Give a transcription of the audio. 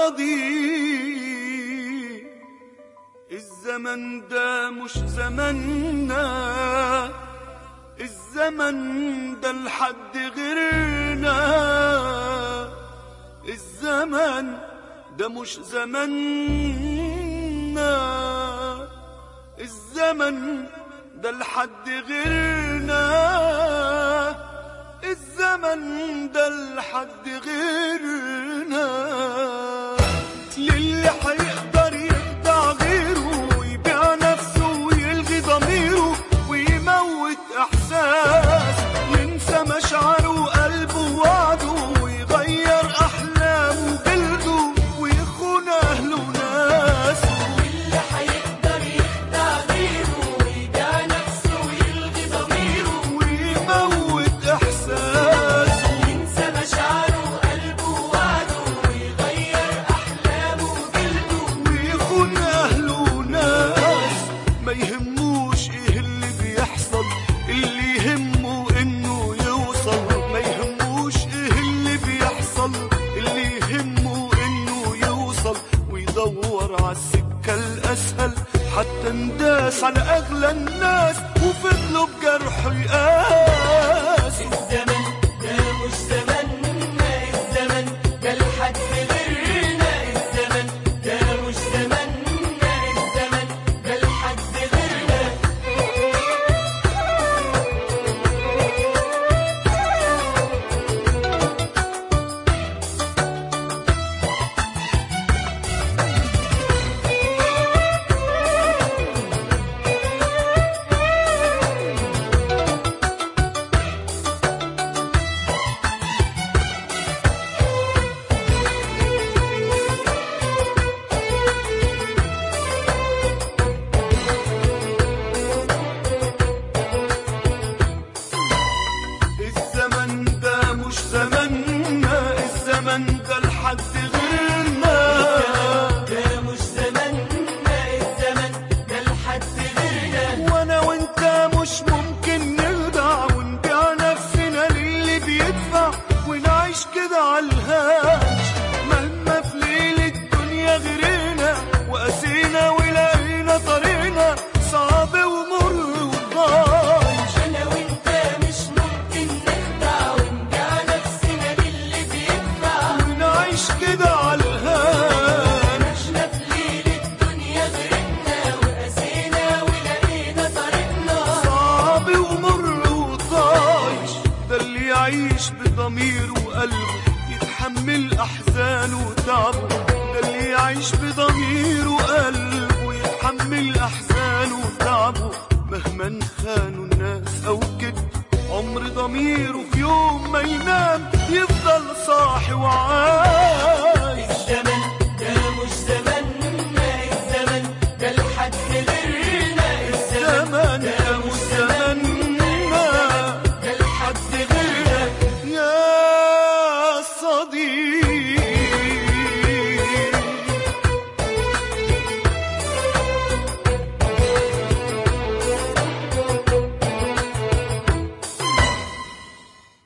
صديق الزمن ده مش زمننا الزمن ده لحد غيرنا الزمن ده مش زمننا الزمن ده لحد غيرنا الزمن ده لحد غيرنا للي هيقدر يخدع غيره ويبيع نفسه ويلغي ضميره ويموت احساس ينسى مشاعره وقلبه ووعده ويغير احلامه وجلده ويخون اهله وناسه اللي هيقدر يخدع غيره ويبيع نفسه ويلغي ضميره ويموت احساسه ينسى مشاعره وقلبه ووعده ويغير أحلامه وجلده ويخون اهله وناس ما يهموش ايه اللي بيحصل اللي يهمه انه يوصل ما يهموش ايه اللي بيحصل اللي يهمه انه يوصل ويدور على السكة الاسهل حتى نداس على اغلى الناس وفضلوا بجرحه يقاس الزمن ده مش زمننا الزمن ده لحد غيرنا الزمن ده مش زمننا الزمن ده لحد غيرنا الزمن ده مش زمننا الزمن ده لحد غيرنا ده مش زمننا الزمن ده لحد غيرنا وانا وانت مش ممكن نخدع ونبيع نفسنا للي بيدفع ونعيش كده عالهاش مهما في ليل الدنيا غيرنا وقاسينا ولقينا طريقنا صعب ومر وضايش انا وانت مش ممكن نخدع ونبيع نفسنا للي بيدفع ونعيش كده عالهاش عشنا في ليل الدنيا غيرنا وقاسينا ولقينا طريقنا صعب ومر وطايش ده اللي يعيش بضميره وقلبه يتحمل أحزانه وتعبه ده اللي يعيش بضميره وقلبه يتحمل أحزانه وتعبه مهما خانوا الناس أو كده عمر ضميره في يوم ما ينام يفضل صاحي وعايش الزمن ده مش زمننا الزمن ده لحد غيرنا زمن الزمن ده مش زمننا ده لحد غيرنا يا صديقي